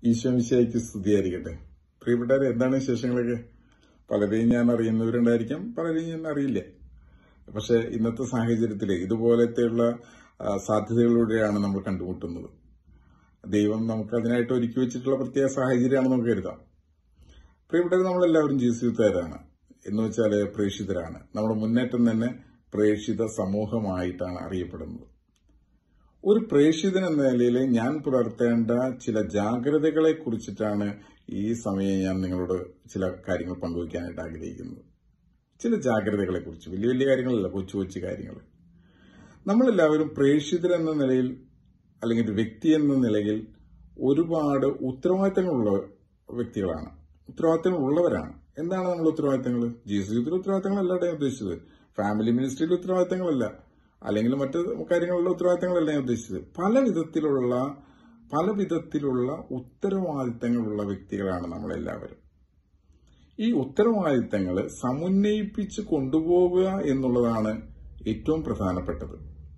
ഈശോമിശയ്ക്ക് സ്തുതിയായിരിക്കട്ടെ പ്രിയപ്പെട്ടവരെ എന്താണ് വിശേഷങ്ങളൊക്കെ പലരെയും ഞാൻ അറിയുന്നവരുണ്ടായിരിക്കാം പലരെയും ഞാൻ അറിയില്ല പക്ഷെ ഇന്നത്തെ സാഹചര്യത്തിൽ ഇതുപോലത്തെയുള്ള ആ, സാധ്യതകളിലൂടെയാണ് നമ്മൾ കണ്ടുമുട്ടുന്നത് ദൈവം നമുക്ക് അതിനായിട്ട് ഒരുക്കി വെച്ചിട്ടുള്ള പ്രത്യേക സാഹചര്യമാണെന്ന് നമുക്ക് കരുതാം പ്രിയപ്പെട്ടവർ നമ്മളെല്ലാവരും ജീവിതക്കാരാണ് എന്ന് വെച്ചാൽ പ്രേക്ഷിതരാണ് നമ്മുടെ മുന്നേറ്റം തന്നെ പ്രേക്ഷിത സമൂഹമായിട്ടാണ് അറിയപ്പെടുന്നത് ഒരു പ്രേക്ഷിതൻ എന്ന നിലയിൽ ഞാൻ പുലർത്തേണ്ട ചില ജാഗ്രതകളെ കുറിച്ചിട്ടാണ് ഈ സമയം ഞാൻ നിങ്ങളോട് ചില കാര്യങ്ങൾ പങ്കുവയ്ക്കാനായിട്ട് ആഗ്രഹിക്കുന്നത് ചില ജാഗ്രതകളെ കുറിച്ച് വലിയ വലിയ കാര്യങ്ങളല്ല കൊച്ചു കൊച്ചു കാര്യങ്ങൾ നമ്മളെല്ലാവരും പ്രേക്ഷിതർ എന്ന നിലയിൽ അല്ലെങ്കിൽ ഒരു വ്യക്തി എന്ന നിലയിൽ ഒരുപാട് ഉത്തരവാദിത്തങ്ങളുള്ള വ്യക്തികളാണ് ഉത്തരവാദിത്തങ്ങൾ ഉള്ളവരാണ് എന്താണ് നമ്മൾ ഉത്തരവാദിത്തങ്ങൾ ജീവിതത്തിൽ ഉത്തരവാദിത്തങ്ങളല്ല ഞാൻ ഉദ്ദേശിച്ചത് ഫാമിലി മിനിസ്ട്രിയിൽ ഉത്തരവാദിത്തങ്ങളല്ല അല്ലെങ്കിൽ മറ്റ് കാര്യങ്ങളിലുള്ള ഉത്തരവാദിത്തങ്ങളല്ല ഞാൻ ഉദ്ദേശിച്ചത് പല വിധത്തിലുള്ള പല വിധത്തിലുള്ള ഉത്തരവാദിത്തങ്ങളുള്ള വ്യക്തികളാണ് നമ്മളെല്ലാവരും ഈ ഉത്തരവാദിത്തങ്ങൾ സമുന്നയിപ്പിച്ച് കൊണ്ടുപോവുക എന്നുള്ളതാണ് ഏറ്റവും പ്രധാനപ്പെട്ടത്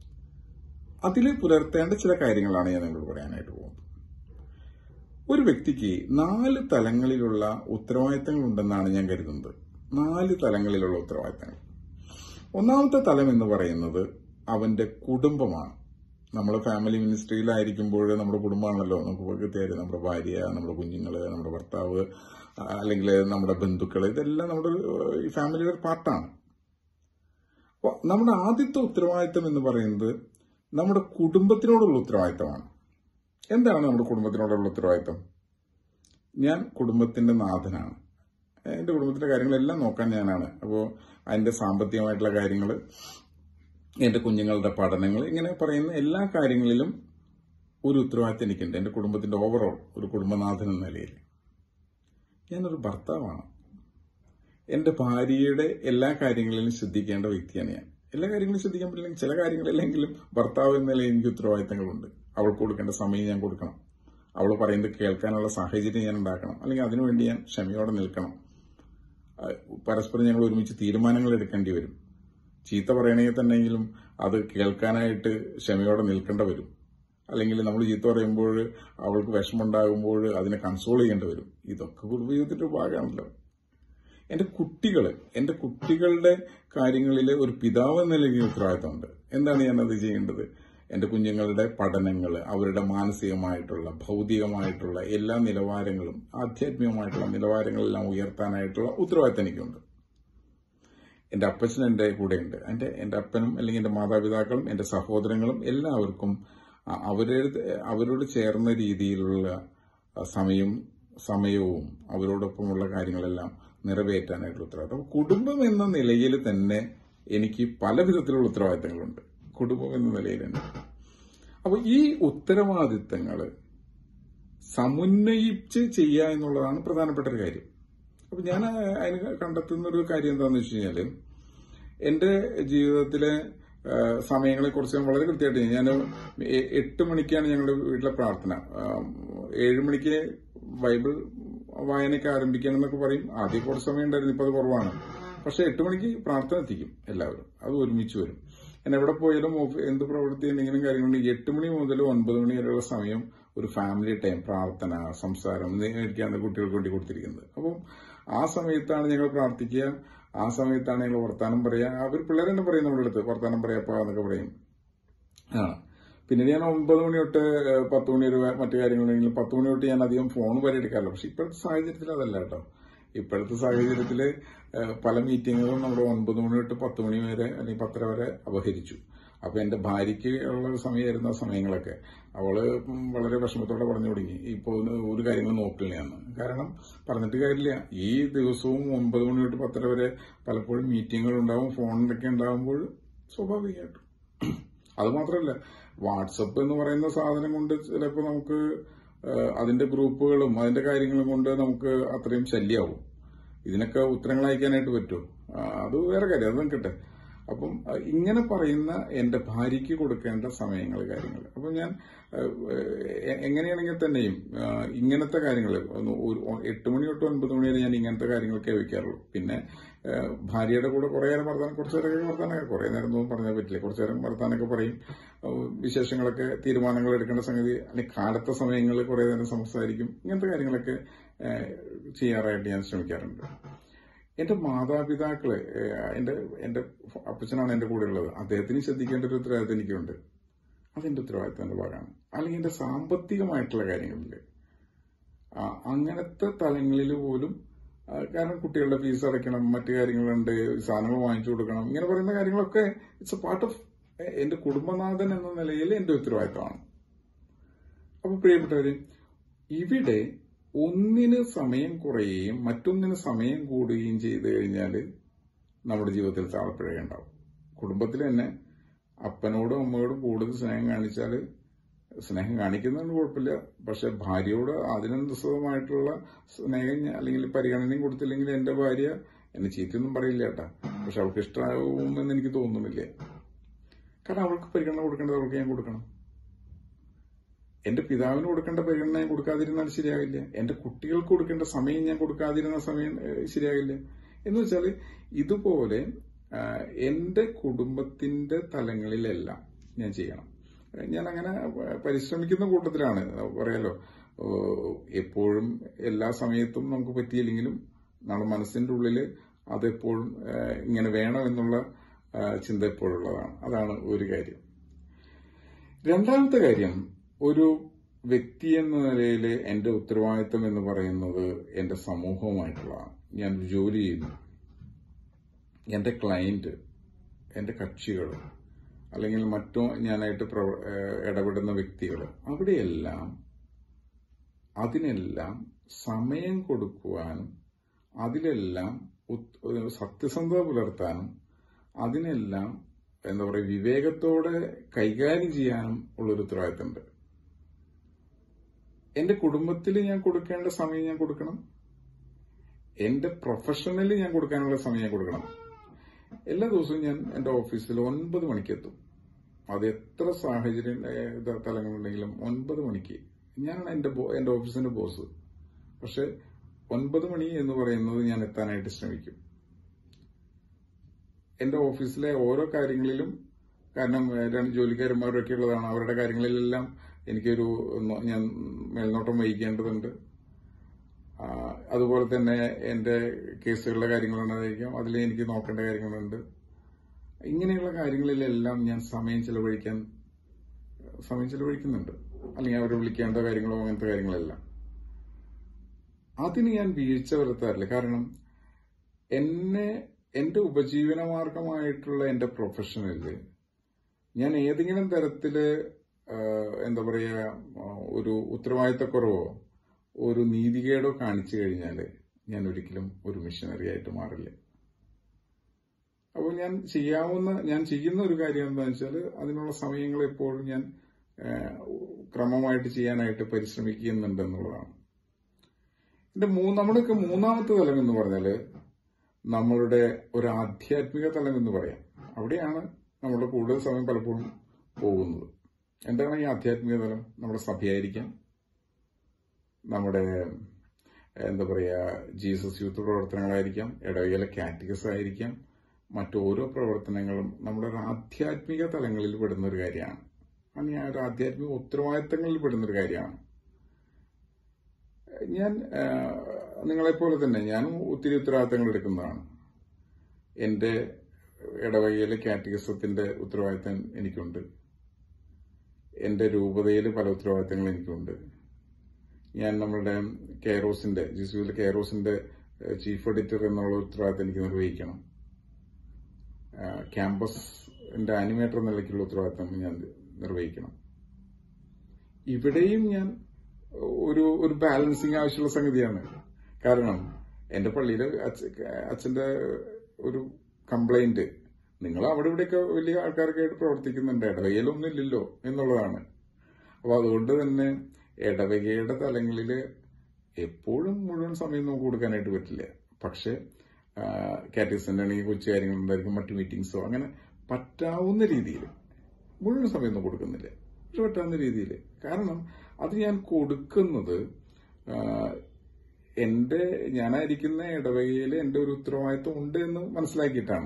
അതിൽ പുലർത്തേണ്ട ചില കാര്യങ്ങളാണ് ഞാൻ നിങ്ങളോട് പറയാനായിട്ട് പോകുന്നത് ഒരു വ്യക്തിക്ക് നാല് തലങ്ങളിലുള്ള ഉത്തരവാദിത്തങ്ങൾ ഉണ്ടെന്നാണ് ഞാൻ കരുതുന്നത് നാല് തലങ്ങളിലുള്ള ഉത്തരവാദിത്തങ്ങൾ ഒന്നാമത്തെ തലം എന്ന് പറയുന്നത് അവന്റെ കുടുംബമാണ് നമ്മൾ ഫാമിലി മിനിസ്ട്രിയിലായിരിക്കുമ്പോൾ നമ്മുടെ കുടുംബമാണല്ലോ നമുക്ക് കൃത്യമായിട്ട് നമ്മുടെ ഭാര്യ നമ്മുടെ കുഞ്ഞുങ്ങള് നമ്മുടെ ഭർത്താവ് ആ, അല്ലെങ്കിൽ നമ്മുടെ ബന്ധുക്കൾ ഇതെല്ലാം നമ്മുടെ ഒരു, ഈ ഫാമിലിയുടെ ഒരു പാർട്ടാണ് അപ്പൊ നമ്മുടെ ആദ്യത്തെ ഉത്തരവാദിത്തം എന്ന് പറയുന്നത് നമ്മുടെ കുടുംബത്തിനോടുള്ള ഉത്തരവാദിത്തമാണ് എന്താണ് നമ്മുടെ കുടുംബത്തിനോടുള്ള ഉത്തരവാദിത്തം ഞാൻ കുടുംബത്തിന്റെ നാഥനാണ് എന്റെ കുടുംബത്തിന്റെ കാര്യങ്ങളെല്ലാം നോക്കാൻ ഞാനാണ് അപ്പോൾ അതിന്റെ സാമ്പത്തികമായിട്ടുള്ള കാര്യങ്ങൾ എന്റെ കുഞ്ഞുങ്ങളുടെ പഠനങ്ങൾ ഇങ്ങനെ പറയുന്ന എല്ലാ കാര്യങ്ങളിലും ഒരു ഉത്തരവാദിത്തം എനിക്കുണ്ട് എന്റെ കുടുംബത്തിന്റെ ഓവറോൾ ഒരു കുടുംബനാഥൻ എന്ന നിലയിൽ ഞാനൊരു ഭർത്താവാണ് എന്റെ ഭാര്യയുടെ എല്ലാ കാര്യങ്ങളിലും ശ്രദ്ധിക്കേണ്ട വ്യക്തിയാണ് ഞാൻ എല്ലാ കാര്യങ്ങളും ശ്രദ്ധിക്കാൻ പറ്റില്ലെങ്കിൽ ചില കാര്യങ്ങളിലെങ്കിലും ഭർത്താവ് എന്ന നിലയിൽ എനിക്ക് ഉത്തരവാദിത്തങ്ങളുണ്ട് അവൾക്ക് കൊടുക്കേണ്ട സമയം ഞാൻ കൊടുക്കണം അവൾ പറയുന്നത് കേൾക്കാനുള്ള സാഹചര്യം ഞാൻ ഉണ്ടാക്കണം അല്ലെങ്കിൽ അതിനുവേണ്ടി ഞാൻ ക്ഷമയോടെ നിൽക്കണം ആ, പരസ്പരം ഞങ്ങൾ ഒരുമിച്ച് തീരുമാനങ്ങൾ എടുക്കേണ്ടി വരും ചീത്ത പറയണമെങ്കിൽ തന്നെയെങ്കിലും അത് കേൾക്കാനായിട്ട് ക്ഷമയോടെ നിൽക്കേണ്ട വരും അല്ലെങ്കിൽ നമ്മൾ ചീത്ത പറയുമ്പോൾ അവൾക്ക് വിഷമമുണ്ടാകുമ്പോൾ അതിനെ കൺസോൾ ചെയ്യേണ്ടി വരും ഇതൊക്കെ കുടുംബജീവിതത്തിന്റെ ഒരു ഭാഗമാണല്ലോ എന്റെ കുട്ടികൾ എന്റെ കുട്ടികളുടെ കാര്യങ്ങളിൽ ഒരു പിതാവ് എന്ന നിലയിൽ ഉത്തരവാദിത്തമുണ്ട് എന്താണ് ഞാൻ അത് ചെയ്യേണ്ടത് എന്റെ കുഞ്ഞുങ്ങളുടെ പഠനങ്ങൾ അവരുടെ മാനസികമായിട്ടുള്ള ഭൗതികമായിട്ടുള്ള എല്ലാ നിലവാരങ്ങളും ആധ്യാത്മികമായിട്ടുള്ള നിലവാരങ്ങളെല്ലാം ഉയർത്താനായിട്ടുള്ള ഉത്തരവാദിത്തം എനിക്കുണ്ട് എന്റെ അപ്പച്ചൻ എന്റെ കൂടെയുണ്ട് എന്റെ എന്റെ അപ്പനും അല്ലെങ്കിൽ എന്റെ മാതാപിതാക്കളും എന്റെ സഹോദരങ്ങളും എല്ലാവർക്കും അ- അവരുടെ അവരോട് ചേർന്ന രീതിയിലുള്ള അ, സമയം സമയവും അവരോടൊപ്പമുള്ള കാര്യങ്ങളെല്ലാം നിറവേറ്റാനായിട്ടുള്ള ഉത്തരവാദിത്തം അപ്പൊ കുടുംബം എന്ന നിലയിൽ തന്നെ എനിക്ക് പല വിധത്തിലുള്ള ഉത്തരവാദിത്തങ്ങളുണ്ട് കുടുംബം എന്ന നിലയിൽ തന്നെ അപ്പൊ ഈ ഉത്തരവാദിത്തങ്ങള് സമുന്നയിച്ച് ചെയ്യുക എന്നുള്ളതാണ് പ്രധാനപ്പെട്ട ഒരു കാര്യം അപ്പൊ ഞാൻ അതിന് കണ്ടെത്തുന്ന ഒരു കാര്യം എന്താണെന്ന് വെച്ച് കഴിഞ്ഞാല് എന്റെ ജീവിതത്തിലെ ആ, സമയങ്ങളെ കുറിച്ച് ഞാൻ വളരെ കൃത്യമായിട്ട് ഞാൻ എ- എട്ട് മണിക്കാണ് ഞങ്ങളുടെ വീട്ടിലെ പ്രാർത്ഥന ആ, ഏഴ് മണിക്ക് ബൈബിൾ വായനയൊക്കെ ആരംഭിക്കണം എന്നൊക്കെ പറയും ആദ്യം കുറച്ച് സമയം ഉണ്ടായിരുന്നു ഇപ്പൊ അത് കുറവാണ് പക്ഷെ എട്ട് മണിക്ക് പ്രാർത്ഥന എത്തിക്കും എല്ലാവരും അത് ഒരുമിച്ച് വരും ഞാൻ എവിടെ പോയാലും ഓഫീ- എന്ത് പ്രവൃത്തി എന്തെങ്കിലും കാര്യങ്ങളുണ്ടെങ്കിൽ എട്ട് മണി മുതൽ ഒൻപത് മണി വരെയുള്ള സമയം ഒരു ഫാമിലി ടൈം പ്രാർത്ഥന സംസാരം എന്നിങ്ങനെയൊക്കെയാണ് കുട്ടികൾക്ക് വേണ്ടി കൊടുത്തിരിക്കുന്നത് അപ്പം ആ സമയത്താണ് ഞങ്ങൾ പ്രാർത്ഥിക്കുക ആ സമയത്താണ് ഞങ്ങൾ വർത്താനം പറയുക അവർ പിള്ളേർ തന്നെ പറയും നമ്മുടെ അടുത്ത് വർത്താനം പറയാപ്പാ എന്നൊക്കെ പറയും ആണ് പിന്നെ ഞാൻ ഒമ്പത് മണി തൊട്ട് ഏഹ്, പത്ത് മണി വരെ മറ്റു കാര്യങ്ങളുണ്ടെങ്കിലും പത്ത് മണി തൊട്ട് ഞാൻ അധികം ഫോൺ വരെ എടുക്കാറില്ല പക്ഷെ ഇപ്പോഴത്തെ സാഹചര്യത്തിൽ അതല്ല കേട്ടോ ഇപ്പോഴത്തെ സാഹചര്യത്തിൽ പല മീറ്റിങ്ങുകളും നമ്മുടെ ഒൻപത് മണി തൊട്ട് പത്ത് മണി വരെ അല്ലെങ്കിൽ പത്തര വരെ അപഹരിച്ചു അപ്പൊ എന്റെ ഭാര്യയ്ക്ക് ഉള്ള ഒരു സമയമായിരുന്നു ആ സമയങ്ങളൊക്കെ അവള് ഉം വളരെ വിഷമത്തോടെ പറഞ്ഞു തുടങ്ങി ഇപ്പൊ ഒരു കാര്യങ്ങൾ നോക്കില്ല എന്ന് കാരണം പറഞ്ഞിട്ട് കാര്യമില്ല ഈ ദിവസവും ഒൻപത് മണി തൊട്ട് പത്തര വരെ പലപ്പോഴും മീറ്റിങ്ങുകൾ ഉണ്ടാവും ഫോണിലൊക്കെ ഉണ്ടാകുമ്പോൾ സ്വാഭാവികമായിട്ടും അത് മാത്രമല്ല വാട്സപ്പ് എന്ന് പറയുന്ന സാധനം കൊണ്ട് ചിലപ്പോൾ നമുക്ക് ഏഹ്, അതിന്റെ ഗ്രൂപ്പുകളും അതിന്റെ കാര്യങ്ങളും കൊണ്ട് നമുക്ക് അത്രയും ശല്യമാവും ഇതിനൊക്കെ ഉത്തരങ്ങൾ അയക്കാനായിട്ട് പറ്റുമോ ആ, അത് വേറെ കാര്യം അത് നിൽക്കട്ടെ അപ്പം അഹ് ഇങ്ങനെ പറയുന്ന എന്റെ ഭാര്യയ്ക്ക് കൊടുക്കേണ്ട സമയങ്ങൾ കാര്യങ്ങൾ അപ്പം ഞാൻ അഹ് എ- എങ്ങനെയാണെങ്കിൽ തന്നെയും ആഹ് ഇങ്ങനത്തെ കാര്യങ്ങൾ ഒരു എട്ട് മണി തൊട്ട് ഒൻപത് മണി വരെ ഞാൻ ഇങ്ങനത്തെ കാര്യങ്ങളൊക്കെ വെക്കാറുള്ളൂ പിന്നെ ആഹ് ഭാര്യയുടെ കൂടെ കുറേ നേരം വർത്താനം കുറച്ച് നേരമൊക്കെ വർത്താനൊക്കെ കുറേ നേരം ഒന്നും പറഞ്ഞാൽ പറ്റില്ല കുറച്ച് നേരം വർത്താനൊക്കെ പറയും ആഹ് വിശേഷങ്ങളൊക്കെ തീരുമാനങ്ങൾ എടുക്കേണ്ട സംഗതി അല്ലെങ്കിൽ കാലത്തെ സമയങ്ങളിൽ കുറേ നേരം സംസാരിക്കും ഇങ്ങനത്തെ കാര്യങ്ങളൊക്കെ ആഹ് ചെയ്യാറായിട്ട് ഞാൻ ശ്രമിക്കാറുണ്ട് എന്റെ മാതാപിതാക്കള് ഏഹ്, എന്റെ എന്റെ അപ്പച്ചനാണ് എന്റെ കൂടെ ഉള്ളത് അദ്ദേഹത്തിന് ശ്രദ്ധിക്കേണ്ട ഒരു ഉത്തരവാദിത്തം എനിക്കുണ്ട് അതെന്റെ ഉത്തരവാദിത്തത്തിന്റെ ഭാഗമാണ് അല്ലെങ്കിൽ എന്റെ സാമ്പത്തികമായിട്ടുള്ള കാര്യങ്ങളിൽ ആ, അങ്ങനത്തെ തലങ്ങളിൽ പോലും ആ, കാരണം കുട്ടികളുടെ ഫീസ് അടയ്ക്കണം മറ്റു കാര്യങ്ങളുണ്ട് സാധനങ്ങൾ വാങ്ങിച്ചു കൊടുക്കണം ഇങ്ങനെ പറയുന്ന കാര്യങ്ങളൊക്കെ ഇറ്റ്സ് എ പാർട്ട് ഓഫ് എന്റെ കുടുംബനാഥൻ എന്ന നിലയിൽ എന്റെ ഉത്തരവാദിത്തമാണ് അപ്പൊ പ്രിയപ്പെട്ടവര് ഇവിടെ ഒന്നിന് സമയം കുറയുകയും മറ്റൊന്നിന് സമയം കൂടുകയും ചെയ്തു കഴിഞ്ഞാൽ നമ്മുടെ ജീവിതത്തിൽ താളപ്പിഴയുണ്ടാവും കുടുംബത്തിൽ തന്നെ അപ്പനോടും അമ്മയോടും കൂടുതൽ സ്നേഹം കാണിച്ചാൽ സ്നേഹം കാണിക്കുന്നതിന് കുഴപ്പമില്ല പക്ഷെ ഭാര്യയോട് അതിനനുസൃതമായിട്ടുള്ള സ്നേഹം ഞാൻ- അല്ലെങ്കിൽ പരിഗണനയും കൊടുത്തില്ലെങ്കിൽ എന്റെ ഭാര്യ എന്നെ ചീത്തയൊന്നും പറയില്ല കേട്ടാ പക്ഷെ അവൾക്ക് ഇഷ്ടമാവുമെന്ന് എനിക്ക് തോന്നുന്നില്ല കാരണം അവൾക്ക് പരിഗണന കൊടുക്കേണ്ടത് അവൾക്ക് ഞാൻ കൊടുക്കണം എന്റെ പിതാവിന് കൊടുക്കേണ്ട പരിഗണന ഞാൻ കൊടുക്കാതിരുന്നാൽ ശരിയാകില്ല എന്റെ കുട്ടികൾക്ക് കൊടുക്കേണ്ട സമയം ഞാൻ കൊടുക്കാതിരുന്ന സമയം ഏഹ്, ശരിയാകില്ല എന്ന് വെച്ചാൽ ഇതുപോലെ ആ, എന്റെ കുടുംബത്തിന്റെ തലങ്ങളിലെല്ലാം ഞാൻ ചെയ്യണം ഞാൻ അങ്ങനെ പരിശ്രമിക്കുന്ന കൂട്ടത്തിലാണ് പറയാലോ ഓ, എപ്പോഴും എല്ലാ സമയത്തും നമുക്ക് പറ്റിയില്ലെങ്കിലും നമ്മുടെ മനസ്സിന്റെ ഉള്ളില് അതെപ്പോഴും ആ, ഇങ്ങനെ വേണം എന്നുള്ള ആ, ചിന്ത എപ്പോഴുള്ളതാണ് അതാണ് ഒരു കാര്യം രണ്ടാമത്തെ കാര്യം ഒരു വ്യക്തി എന്ന നിലയിൽ എന്റെ ഉത്തരവാദിത്തം എന്ന് പറയുന്നത് എന്റെ സമൂഹവുമായിട്ടുള്ളതാണ് ഞാൻ ഒരു ജോലി ചെയ്യുന്നു എന്റെ ക്ലയന്റ് എന്റെ കക്ഷികൾ അല്ലെങ്കിൽ മറ്റോ ഞാനായിട്ട് പ്രവ- ഏഹ് ഇടപെടുന്ന വ്യക്തികൾ അവിടെയെല്ലാം അതിനെല്ലാം സമയം കൊടുക്കുവാനും അതിലെല്ലാം ഉത്- ഒരു സത്യസന്ധത പുലർത്താനും അതിനെല്ലാം എന്താ പറയുക വിവേകത്തോടെ കൈകാര്യം ചെയ്യാനും ഉള്ളൊരു ഉത്തരവാദിത്തമുണ്ട് എന്റെ കുടുംബത്തിൽ ഞാൻ കൊടുക്കേണ്ട സമയം ഞാൻ കൊടുക്കണം എന്റെ പ്രൊഫഷണലി ഞാൻ കൊടുക്കാനുള്ള സമയം ഞാൻ കൊടുക്കണം എല്ലാ ദിവസവും ഞാൻ എന്റെ ഓഫീസിൽ ഒൻപത് മണിക്ക് എത്തും അത് എത്ര സാഹചര്യം ഏഹ്, ഇത് തലങ്ങളുണ്ടെങ്കിലും ഒൻപത് മണിക്ക് ഞാനാണ് എന്റെ ബോ- എന്റെ ഓഫീസിന്റെ ബോസ് പക്ഷെ ഒൻപത് മണി എന്ന് പറയുന്നത് ഞാൻ എത്താനായിട്ട് ശ്രമിക്കും എന്റെ ഓഫീസിലെ ഓരോ കാര്യങ്ങളിലും കാരണം ഏഹ്, രണ്ട് ജോലിക്കാരന്മാരൊക്കെ ഉള്ളതാണ് അവരുടെ കാര്യങ്ങളിലെല്ലാം എനിക്കൊരു നോ- ഞാൻ മേൽനോട്ടം വഹിക്കേണ്ടതുണ്ട് ആ, അതുപോലെ തന്നെ എന്റെ കേസുകളുടെ കാര്യങ്ങളുണ്ടായിരിക്കും അതിൽ എനിക്ക് നോക്കേണ്ട കാര്യങ്ങളുണ്ട് ഇങ്ങനെയുള്ള കാര്യങ്ങളിലെല്ലാം ഞാൻ സമയം ചെലവഴിക്കാൻ സമയം ചെലവഴിക്കുന്നുണ്ട് അല്ലെങ്കിൽ അവരെ വിളിക്കേണ്ട കാര്യങ്ങളോ അങ്ങനത്തെ കാര്യങ്ങളെല്ലാം അതിന് ഞാൻ വീഴ്ച വരുത്താറില്ല കാരണം എന്നെ എന്റെ ഉപജീവന മാർഗമായിട്ടുള്ള എന്റെ പ്രൊഫഷനില് ഞാൻ ഏതെങ്കിലും തരത്തില് ആ, എന്താ പറയാ ആ, ഒരു ഉത്തരവാദിത്തക്കുറവോ ഒരു നീതികേടോ കാണിച്ചു കഴിഞ്ഞാല് ഞാൻ ഒരിക്കലും ഒരു മിഷനറി ആയിട്ട് മാറില്ല അപ്പോൾ ഞാൻ ചെയ്യാവുന്ന ഞാൻ ചെയ്യുന്ന ഒരു കാര്യം എന്താണെന്ന് വെച്ചാൽ അതിനുള്ള സമയങ്ങൾ എപ്പോഴും ഞാൻ ആ, ക്രമമായിട്ട് ചെയ്യാനായിട്ട് പരിശ്രമിക്കുന്നുണ്ടെന്നുള്ളതാണ് എന്റെ മൂന്ന് നമ്മുടെയൊക്കെ മൂന്നാമത്തെ തലം എന്ന് പറഞ്ഞാല് നമ്മളുടെ ഒരു ആധ്യാത്മിക തലം എന്ന് പറയാം അവിടെയാണ് നമ്മുടെ കൂടുതൽ സമയം പലപ്പോഴും പോകുന്നത് എന്താണ് ഈ ആധ്യാത്മിക തലം നമ്മുടെ സഭയായിരിക്കാം നമ്മുടെ എന്താ പറയാ ജീസസ് യൂത്ത് പ്രവർത്തനങ്ങളായിരിക്കാം ഇടവകയിലെ കാറ്റഗസ് ആയിരിക്കാം മറ്റോരോ പ്രവർത്തനങ്ങളും നമ്മുടെ ഒരു ആധ്യാത്മിക തലങ്ങളിൽ പെടുന്ന ഒരു കാര്യമാണ് അങ്ങനെ ആ ഒരു ആധ്യാത്മിക ഉത്തരവാദിത്തങ്ങളിൽ പെടുന്ന ഒരു കാര്യമാണ് ഞാൻ ആ, നിങ്ങളെപ്പോലെ തന്നെ ഞാനും ഒത്തിരി ഉത്തരവാദിത്തങ്ങൾ എടുക്കുന്നതാണ് എന്റെ ഇടവകയിലെ കാറ്റഗസത്തിന്റെ ഉത്തരവാദിത്തം എനിക്കുണ്ട് എന്റെ രൂപതയിൽ പല ഉത്തരവാദിത്തങ്ങൾ എനിക്കുണ്ട് ഞാൻ നമ്മുടെ കെയറോസിന്റെ ജിസുവിലെ കെയറോസിന്റെ ഏഹ്, ചീഫ് എഡിറ്റർ എന്നുള്ള ഉത്തരവാദിത്തം എനിക്ക് നിർവഹിക്കണം ആഹ്, ക്യാമ്പസിന്റെ ആനിമേറ്റർ എന്ന നിലയ്ക്കുള്ള ഉത്തരവാദിത്തം ഞാൻ നിർവഹിക്കണം ഇവിടെയും ഞാൻ ഒരു ഒരു ബാലൻസിങ് ആവശ്യമുള്ള സംഗതിയാണ് കാരണം എന്റെ പള്ളിയിലെ അച്ഛ- അച്ഛന്റെ ഒരു കംപ്ലൈന്റ് നിങ്ങൾ അവിടെ ഇവിടെയൊക്കെ വലിയ ആൾക്കാരൊക്കെ ആയിട്ട് പ്രവർത്തിക്കുന്നുണ്ട് ഇടവകയിലൊന്നും ഇല്ലല്ലോ എന്നുള്ളതാണ് അപ്പൊ അതുകൊണ്ട് തന്നെ ഇടവകയുടെ തലങ്ങളിൽ എപ്പോഴും മുഴുവൻ സമയം നമുക്ക് കൊടുക്കാനായിട്ട് പറ്റില്ല പക്ഷെ കാറ്റീസിന്റെ ആണെങ്കിൽ കൊച്ചു കാര്യങ്ങളുണ്ടായിരിക്കും മറ്റു മീറ്റിംഗ്സോ അങ്ങനെ പറ്റാവുന്ന രീതിയിൽ മുഴുവൻ സമയമൊന്നും കൊടുക്കുന്നില്ല പക്ഷെ പറ്റാവുന്ന രീതിയിൽ കാരണം അത് ഞാൻ കൊടുക്കുന്നത് ആ, എന്റെ ഞാനായിരിക്കുന്ന ഇടവകയിൽ എന്റെ ഒരു ഉത്തരവാദിത്വം ഉണ്ട് എന്ന് മനസ്സിലാക്കിയിട്ടാണ്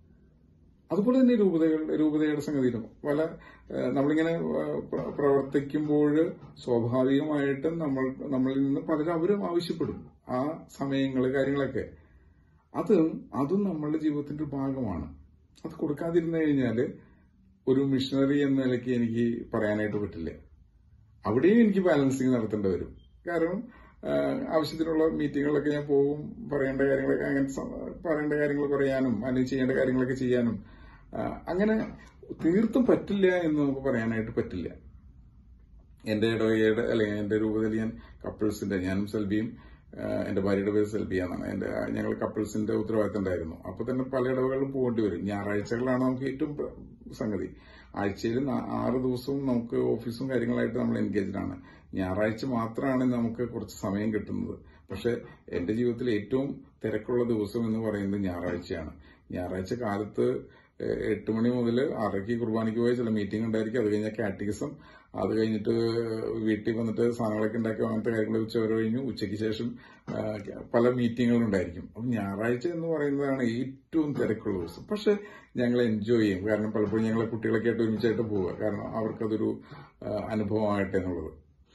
അതുപോലെ തന്നെ രൂപതകൾ രൂപതയുടെ സംഗതിയിലും പല ഏഹ്, നമ്മളിങ്ങനെ ഏഹ്, പ്ര- പ്രവർത്തിക്കുമ്പോൾ സ്വാഭാവികമായിട്ടും നമ്മൾ നമ്മളിൽ നിന്ന് പലരും അവരും ആവശ്യപ്പെടും ആ സമയങ്ങൾ കാര്യങ്ങളൊക്കെ അത് അതും നമ്മളുടെ ജീവിതത്തിന്റെ ഒരു ഭാഗമാണ് അത് കൊടുക്കാതിരുന്നു കഴിഞ്ഞാല് ഒരു മിഷണറി എന്ന നിലയ്ക്ക് എനിക്ക് പറയാനായിട്ട് പറ്റില്ല അവിടെയും എനിക്ക് ബാലൻസിങ് നടത്തേണ്ടി വരും കാരണം ആ, ആവശ്യത്തിനുള്ള മീറ്റിങ്ങുകളൊക്കെ ഞാൻ പോകും പറയേണ്ട കാര്യങ്ങളൊക്കെ അങ്ങനെ സ- പറയേണ്ട കാര്യങ്ങൾ പറയാനും അല്ലെങ്കിൽ ചെയ്യേണ്ട കാര്യങ്ങളൊക്കെ ചെയ്യാനും ആ, അങ്ങനെ തീർത്തും പറ്റില്ല എന്ന് നമുക്ക് പറയാനായിട്ട് പറ്റില്ല എന്റെ ഇടവകയുടെ അല്ലെങ്കിൽ എന്റെ രൂപതയിൽ ഞാൻ കപ്പിൾസിന്റെ ഞാനും സെൽബിയും ആ, എന്റെ ഭാര്യയുടെ പേര് സെൽബിയ എന്നാണ് എന്റെ ഞങ്ങൾ കപ്പിൾസിന്റെ ഉത്തരവാദിത്തം ഉണ്ടായിരുന്നു അപ്പൊ തന്നെ പല ഇടവകളിലും പോകേണ്ടി വരും ഞായറാഴ്ചകളാണ് നമുക്ക് ഏറ്റവും പ്ര- സംഗതി ആഴ്ചയിൽ നാ- ആറ് ദിവസവും നമുക്ക് ഓഫീസും കാര്യങ്ങളായിട്ട് നമ്മൾ എൻഗേജ്ഡ് ആണ് ഞായറാഴ്ച മാത്രമാണ് നമുക്ക് കുറച്ച് സമയം കിട്ടുന്നത് പക്ഷെ എന്റെ ജീവിതത്തിൽ ഏറ്റവും തിരക്കുള്ള ദിവസം എന്ന് പറയുന്നത് ഞായറാഴ്ചയാണ് ഞായറാഴ്ച കാലത്ത് ഏഹ്, എട്ട് മണി മുതൽ ആറരയ്ക്ക് കുർബാനയ്ക്ക് പോയ ചില മീറ്റിംഗ് ഉണ്ടായിരിക്കും അത് കഴിഞ്ഞാൽ കാറ്റിസം അത് കഴിഞ്ഞിട്ട് വീട്ടിൽ വന്നിട്ട് സാധനങ്ങളൊക്കെ ഉണ്ടാക്കി അങ്ങനത്തെ കാര്യങ്ങൾ ഉച്ച വരെ കഴിഞ്ഞു ഉച്ചയ്ക്ക് ശേഷം ആ, പല മീറ്റിങ്ങുകളും ഉണ്ടായിരിക്കും അപ്പം ഞായറാഴ്ച എന്ന് പറയുന്നതാണ് ഏറ്റവും തിരക്കുള്ള ദിവസം പക്ഷെ ഞങ്ങൾ എൻജോയ് ചെയ്യും കാരണം പലപ്പോഴും ഞങ്ങളെ കുട്ടികളൊക്കെ ആയിട്ട് ഒരുമിച്ചായിട്ട് പോവുക കാരണം അവർക്കതൊരു ആ, അനുഭവമാകട്ടെ എന്നുള്ളത്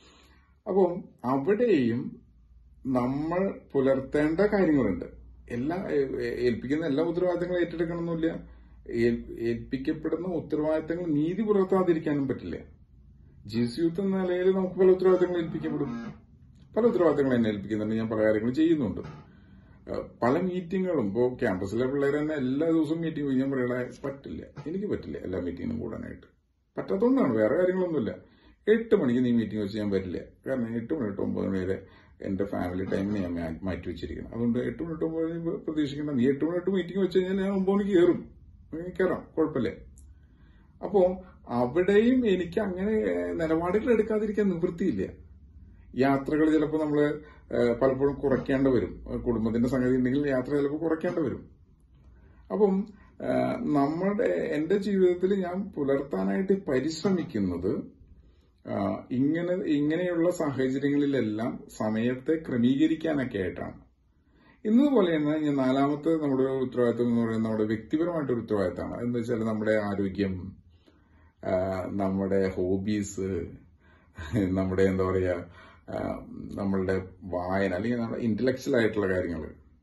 അപ്പം അവിടെയും നമ്മൾ പുലർത്തേണ്ട കാര്യങ്ങളുണ്ട് എല്ലാ ഏ- ഏ- ഏൽപ്പിക്കുന്ന എല്ലാ ഉത്തരവാദിത്തങ്ങളും ഏറ്റെടുക്കണമെന്നില്ല ഏൽ- ഏൽപ്പിക്കപ്പെടുന്ന ഉത്തരവാദിത്തങ്ങൾ നീതി പുലർത്താതിരിക്കാനും പറ്റില്ല ജീസ് യൂത്ത് എന്ന നിലയിൽ നമുക്ക് പല ഉത്തരവാദിത്തങ്ങൾ ഏൽപ്പിക്കപ്പെടും പല ഉത്തരവാദിത്തങ്ങൾ എന്നെ ഏൽപ്പിക്കുന്നുണ്ട് ഞാൻ പല കാര്യങ്ങളും ചെയ്യുന്നുണ്ട് ഏഹ് പല മീറ്റിങ്ങുകളും ഇപ്പോൾ ക്യാമ്പസിലെ പിള്ളേർ തന്നെ എല്ലാ ദിവസവും മീറ്റിംഗ് പോയി ഞാൻ പറയണ പറ്റില്ല എനിക്ക് പറ്റില്ല എല്ലാ മീറ്റിങ്ങിനും കൂടാനായിട്ട് പറ്റാത്തതുകൊണ്ടാണ് വേറെ കാര്യങ്ങളൊന്നുമില്ല എട്ട് മണിക്ക് നീ മീറ്റിംഗ് വെച്ച് ഞാൻ പറ്റില്ല കാരണം എട്ട് മണി തൊട്ട് ഒമ്പത് മണി വരെ എന്റെ ഫാമിലി ടൈമിന് ഞാൻ മാ- മാറ്റി വെച്ചിരിക്കണം അതുകൊണ്ട് എട്ട് മണി തൊട്ട് ഒമ്പത് മണി പ്ര- പ്രതീക്ഷിക്കേണ്ട നീ എട്ട് മണി തൊട്ട് മീറ്റിംഗ് വെച്ച് കഴിഞ്ഞാൽ ഞാൻ ഒമ്പത് മണിക്ക് കയറും അങ്ങനെ കയറാം കുഴപ്പമില്ല അപ്പോ അവിടെയും എനിക്ക് അങ്ങനെ ഏഹ്, നിലപാടുകൾ എടുക്കാതിരിക്കാൻ നിവൃത്തിയില്ല യാത്രകൾ ചിലപ്പോൾ നമ്മൾ പലപ്പോഴും കുറയ്ക്കേണ്ടി വരും ഏഹ്, കുടുംബത്തിന്റെ സംഗതി ഉണ്ടെങ്കിൽ യാത്ര ചിലപ്പോൾ കുറയ്ക്കേണ്ടി വരും അപ്പം ഏഹ്, നമ്മുടെ എന്റെ ജീവിതത്തിൽ ഞാൻ പുലർത്താനായിട്ട് പരിശ്രമിക്കുന്നത് ആഹ്, ഇങ്ങനെ ഇങ്ങനെയുള്ള സാഹചര്യങ്ങളിലെല്ലാം സമയത്തെ ക്രമീകരിക്കാനൊക്കെ ആയിട്ടാണ് ഇന്നതുപോലെ തന്നെ ഞാൻ നാലാമത്തെ നമ്മുടെ ഒരു ഉത്തരവാദിത്വം എന്ന് പറയുന്നത് നമ്മുടെ വ്യക്തിപരമായിട്ടൊരു ഉത്തരവാദിത്തമാണ് എന്ന് വെച്ചാൽ നമ്മുടെ ആരോഗ്യം ആ, നമ്മുടെ ഹോബീസ് നമ്മുടെ എന്താ പറയുക ആ, നമ്മളുടെ വായന അല്ലെങ്കിൽ നമ്മുടെ ഇന്റലക്ച്വൽ ആയിട്ടുള്ള കാര്യങ്ങൾ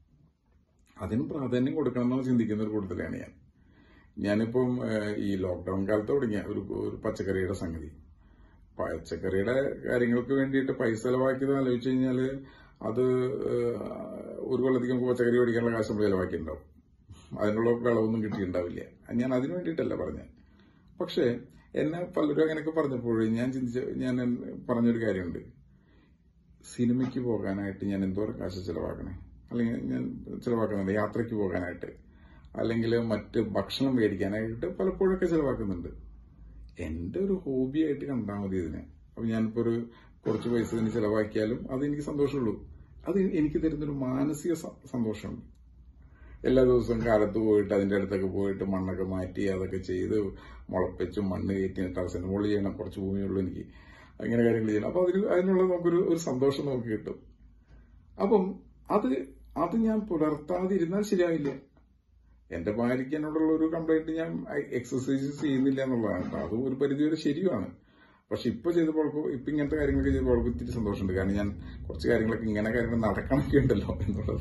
അതിന് പ്രാധാന്യം കൊടുക്കണം എന്ന് ചിന്തിക്കുന്ന ഒരു കൂട്ടത്തിലാണ് ഞാൻ ഞാനിപ്പം ആ, ഈ ലോക്ക്ഡൌൺ കാലത്ത് തുടങ്ങിയ ഒരു ഒരു പച്ചക്കറിയുടെ സംഗതി പച്ചക്കറിയുടെ കാര്യങ്ങൾക്ക് വേണ്ടിയിട്ട് പൈസ ചെലവാക്കിയത് ആലോചിച്ച് കഴിഞ്ഞാൽ അത് ആ, ഒരു കൊല്ലത്തേക്ക് നമുക്ക് പച്ചക്കറി മേടിക്കാനുള്ള കാശ് നമ്മൾ ചെലവാക്കിയിട്ടുണ്ടാവും അതിനുള്ള വിളവൊന്നും കിട്ടിയിട്ടുണ്ടാവില്ല ഞാൻ അതിനു വേണ്ടിയിട്ടല്ല പറഞ്ഞത് പക്ഷേ എന്നെ പലരും അങ്ങനെയൊക്കെ പറഞ്ഞപ്പോൾ ഞാൻ ചിന്തിച്ച ഞാൻ പറഞ്ഞൊരു കാര്യമുണ്ട് സിനിമയ്ക്ക് പോകാനായിട്ട് ഞാൻ എന്തോരം കാശ് ചെലവാക്കണേ അല്ലെങ്കിൽ ഞാൻ ചെലവാക്കുന്നുണ്ട് യാത്രയ്ക്ക് പോകാനായിട്ട് അല്ലെങ്കിൽ മറ്റ് ഭക്ഷണം മേടിക്കാനായിട്ട് പലപ്പോഴൊക്കെ ചെലവാക്കുന്നുണ്ട് എന്റെ ഒരു ഹോബിയായിട്ട് കണ്ടാൽ മതി ഇതിനെ അപ്പൊ ഞാനിപ്പോ ഒരു കുറച്ച് പൈസ ഇതിന് ചെലവാക്കിയാലും അത് എനിക്ക് സന്തോഷമുള്ളൂ അത് എനിക്ക് തരുന്നൊരു മാനസിക സ- സന്തോഷമുണ്ട് എല്ലാ ദിവസവും കാലത്ത് പോയിട്ട് അതിന്റെ അടുത്തൊക്കെ പോയിട്ട് മണ്ണൊക്കെ മാറ്റി അതൊക്കെ ചെയ്ത് മുളപ്പിച്ചും മണ്ണ് കയറ്റി ടെറസിന് മുകളിൽ ചെയ്യണം കുറച്ച് ഭൂമിയുള്ളൂ എനിക്ക് അങ്ങനെ കാര്യങ്ങൾ ചെയ്യണം അപ്പൊ അതിന് അതിനുള്ള നമുക്കൊരു ഒരു സന്തോഷം നമുക്ക് കിട്ടും അപ്പം അത് അത് ഞാൻ പുലർത്താതിരുന്നാൽ ശരിയാവില്ല എന്റെ ഭാര്യയ്ക്ക് എന്നോടുള്ള ഒരു കംപ്ലൈന്റ് ഞാൻ എക്സസൈസ് ചെയ്യുന്നില്ല എന്നുള്ളതാണ് കേട്ടോ അതും ഒരു പരിധിവരെ ശരിയാണ് പക്ഷെ ഇപ്പൊ ചെയ്തപ്പോൾ ഇപ്പൊ ഇങ്ങനത്തെ കാര്യങ്ങളൊക്കെ ചെയ്തപ്പോൾ ഇത്തിരി സന്തോഷമുണ്ട് കാരണം ഞാൻ കുറച്ച് കാര്യങ്ങളൊക്കെ ഇങ്ങനെ കാര്യങ്ങൾ നടക്കണമൊക്കെ ഉണ്ടല്ലോ എന്നുള്ളത്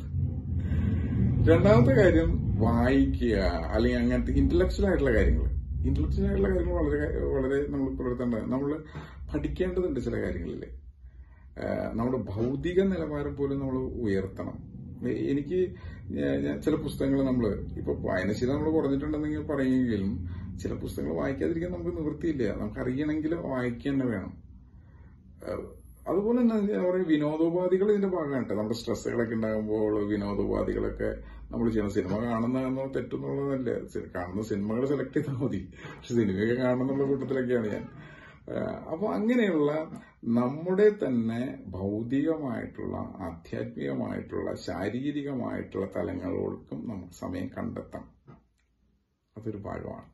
രണ്ടാമത്തെ കാര്യം വായിക്കുക അല്ലെങ്കിൽ അങ്ങനത്തെ ഇന്റലക്ച്വൽ ആയിട്ടുള്ള കാര്യങ്ങൾ ഇന്റലക്ച്വൽ ആയിട്ടുള്ള കാര്യങ്ങൾ വളരെ വളരെ നമ്മൾ പുലർത്തേണ്ടത് നമ്മൾ പഠിക്കേണ്ടതുണ്ട് ചില കാര്യങ്ങളിൽ ആഹ് നമ്മുടെ ഭൗതിക നിലവാരം പോലും നമ്മൾ ഉയർത്തണം എ- എനിക്ക് ഞാ- ഞാൻ ചില പുസ്തകങ്ങൾ നമ്മൾ ഇപ്പൊ വായനശീലം നമ്മൾ കുറഞ്ഞിട്ടുണ്ടെന്നെങ്കിൽ പറയുമെങ്കിലും ചില പുസ്തകങ്ങൾ വായിക്കാതിരിക്കാൻ നമുക്ക് നിവൃത്തിയില്ല നമുക്ക് അറിയണമെങ്കിൽ വായിക്കുക തന്നെ വേണം ആഹ് അതുപോലെ തന്നെ എന്താ പറയുക വിനോദോപാധികൾ ഇതിന്റെ ഭാഗമായിട്ട് നമ്മുടെ സ്ട്രെസ്സുകളൊക്കെ ഉണ്ടാകുമ്പോൾ വിനോദോപാധികളൊക്കെ നമ്മൾ ചെയ്യണം സിനിമ കാണുന്നതെന്നോ തെറ്റെന്നുള്ളതല്ല സി- കാണുന്ന സിനിമകൾ സെലക്ട് ചെയ്താൽ മതി പക്ഷെ സിനിമയൊക്കെ കാണുന്നുള്ള കൂട്ടത്തിലൊക്കെയാണ് ഞാൻ ആഹ് അപ്പൊ അങ്ങനെയുള്ള നമ്മുടെ തന്നെ ഭൗതികമായിട്ടുള്ള ആധ്യാത്മികമായിട്ടുള്ള ശാരീരികമായിട്ടുള്ള തലങ്ങളോടൊപ്പം നമുക്ക് സമയം കണ്ടെത്താം അതൊരു ഭാഗമാണ്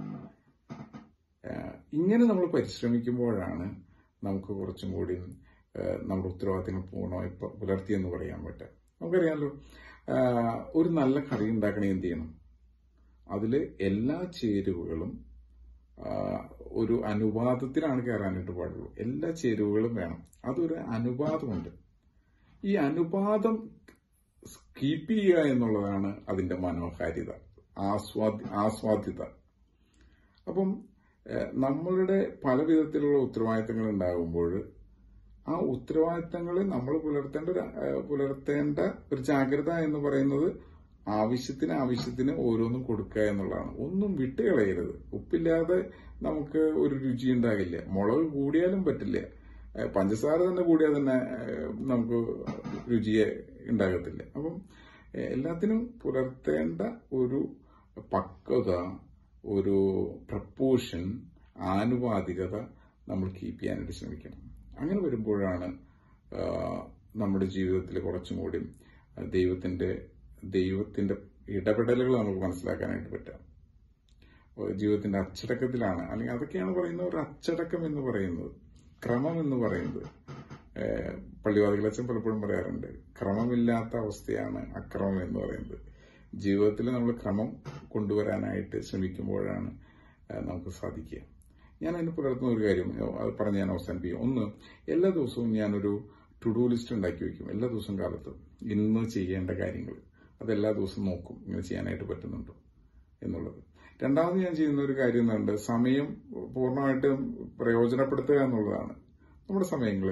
ഏഹ് ഇങ്ങനെ നമ്മൾ പരിശ്രമിക്കുമ്പോഴാണ് നമുക്ക് കുറച്ചും കൂടി ഏഹ് നമ്മുടെ ഉത്തരവാദിത്തങ്ങൾ പൂർണ്ണമായി പ- പുലർത്തിയെന്ന് പറയാൻ പറ്റുക നമുക്കറിയാമല്ലോ ഏഹ് ഒരു നല്ല കറി ഉണ്ടാക്കണേ എന്ത് ചെയ്യണം അതിൽ എല്ലാ ചേരുവകളും ആഹ് ഒരു അനുപാതത്തിലാണ് കയറാനായിട്ട് പാടുള്ളൂ എല്ലാ ചേരുവകളും വേണം അതൊരു അനുപാതമുണ്ട് ഈ അനുപാതം കീപ്പ് ചെയ്യുക എന്നുള്ളതാണ് അതിന്റെ മനോഹാരിത ആസ്വാദ് ആസ്വാദ്യത അപ്പം ഏഹ്, നമ്മളുടെ പല വിധത്തിലുള്ള ഉത്തരവാദിത്തങ്ങൾ ഉണ്ടാകുമ്പോൾ ആ ഉത്തരവാദിത്തങ്ങൾ നമ്മൾ പുലർത്തേണ്ട ഒരു ഏഹ്, പുലർത്തേണ്ട ഒരു ജാഗ്രത എന്ന് പറയുന്നത് ആവശ്യത്തിന് ആവശ്യത്തിന് ഓരോന്നും കൊടുക്കുക എന്നുള്ളതാണ് ഒന്നും വിട്ടുകളയരുത് ഉപ്പില്ലാതെ നമുക്ക് ഒരു രുചി ഉണ്ടാകില്ല മുളക് കൂടിയാലും പറ്റില്ല ഏഹ്, പഞ്ചസാര തന്നെ കൂടിയാൽ തന്നെ ഏഹ്, നമുക്ക് രുചിയെ ഉണ്ടാകത്തില്ല അപ്പം ഏഹ്, എല്ലാത്തിനും പുലർത്തേണ്ട ഒരു പക്വത ഒരു പ്രപ്പോഷൻ ആനുപാതികത നമ്മൾ കീപ്പ് ചെയ്യാനായിട്ട് ശ്രമിക്കണം അങ്ങനെ വരുമ്പോഴാണ് ആ, നമ്മുടെ ജീവിതത്തിൽ കുറച്ചും കൂടി ദൈവത്തിന്റെ ദൈവത്തിന്റെ ഇടപെടലുകൾ നമുക്ക് മനസ്സിലാക്കാനായിട്ട് പറ്റാം ഓ, ജീവിതത്തിന്റെ അച്ചടക്കത്തിലാണ് അല്ലെങ്കിൽ അതൊക്കെയാണ് പറയുന്നത് ഒരു അച്ചടക്കം എന്ന് പറയുന്നത് ക്രമം എന്ന് പറയുന്നത് ഏഹ്, പള്ളിവാദികളച്ചൻ പലപ്പോഴും പറയാറുണ്ട് ക്രമമില്ലാത്ത അവസ്ഥയാണ് അക്രമം എന്ന് പറയുന്നത് ജീവിതത്തിൽ നമ്മൾ ക്രമം കൊണ്ടുവരാനായിട്ട് ശ്രമിക്കുമ്പോഴാണ് ഏഹ്, നമുക്ക് സാധിക്കുക ഞാൻ അതിന് പുലർത്തുന്ന ഒരു കാര്യം ഏഹ്, അത് പറഞ്ഞ് ഞാൻ അവസാനിപ്പിക്കും ഒന്ന് എല്ലാ ദിവസവും ഞാനൊരു ടു ഡു ലിസ്റ്റ് ഉണ്ടാക്കി വെക്കും എല്ലാ ദിവസവും കാലത്ത് ഇന്ന് ചെയ്യേണ്ട കാര്യങ്ങൾ അത് എല്ലാ ദിവസവും നോക്കും ഇങ്ങനെ ചെയ്യാനായിട്ട് പറ്റുന്നുണ്ടോ എന്നുള്ളത് രണ്ടാമത് ഞാൻ ചെയ്യുന്ന ഒരു കാര്യം എന്നുണ്ട് സമയം പൂർണ്ണമായിട്ടും പ്രയോജനപ്പെടുത്തുക എന്നുള്ളതാണ് നമ്മുടെ സമയങ്ങൾ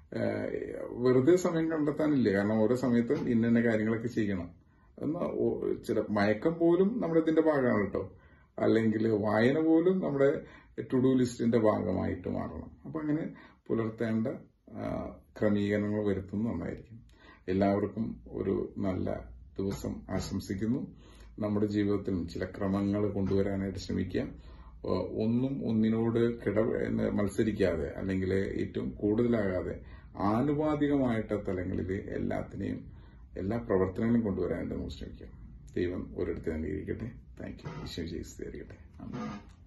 വെറുതെ സമയം കണ്ടെത്താനില്ല കാരണം ഓരോ സമയത്തും ഇന്ന കാര്യങ്ങളൊക്കെ ചെയ്യണം എന്നാൽ ചില മയക്കം പോലും നമ്മുടെ ഇതിന്റെ ഭാഗമാണ് കേട്ടോ അല്ലെങ്കിൽ വായന പോലും നമ്മുടെ ടു ഡു ലിസ്റ്റിന്റെ ഭാഗമായിട്ട് മാറണം അപ്പൊ അങ്ങനെ പുലർത്തേണ്ട ആ, ക്രമീകരണങ്ങൾ വരുത്തുന്നത് നന്നായിരിക്കും എല്ലാവർക്കും ഒരു നല്ല ദിവസം ആശംസിക്കുന്നു നമ്മുടെ ജീവിതത്തിൽ ചില ക്രമങ്ങൾ കൊണ്ടുവരാനായിട്ട് ശ്രമിക്കുക ഓ, ഒന്നും ഒന്നിനോട് കിട എന്ന് മത്സരിക്കാതെ അല്ലെങ്കിൽ ഏറ്റവും കൂടുതലാകാതെ ആനുപാതികമായിട്ട് തലങ്ങളിൽ എല്ലാത്തിനെയും എല്ലാ പ്രവർത്തനങ്ങളും കൊണ്ടുവരാനായിട്ട് നമുക്ക് ശ്രമിക്കാം ദൈവം ഒരിടത്ത് അംഗീകരിക്കട്ടെ താങ്ക് യു ഈശോ ജയിച്ചു തരികട്ടെ ആമേൻ.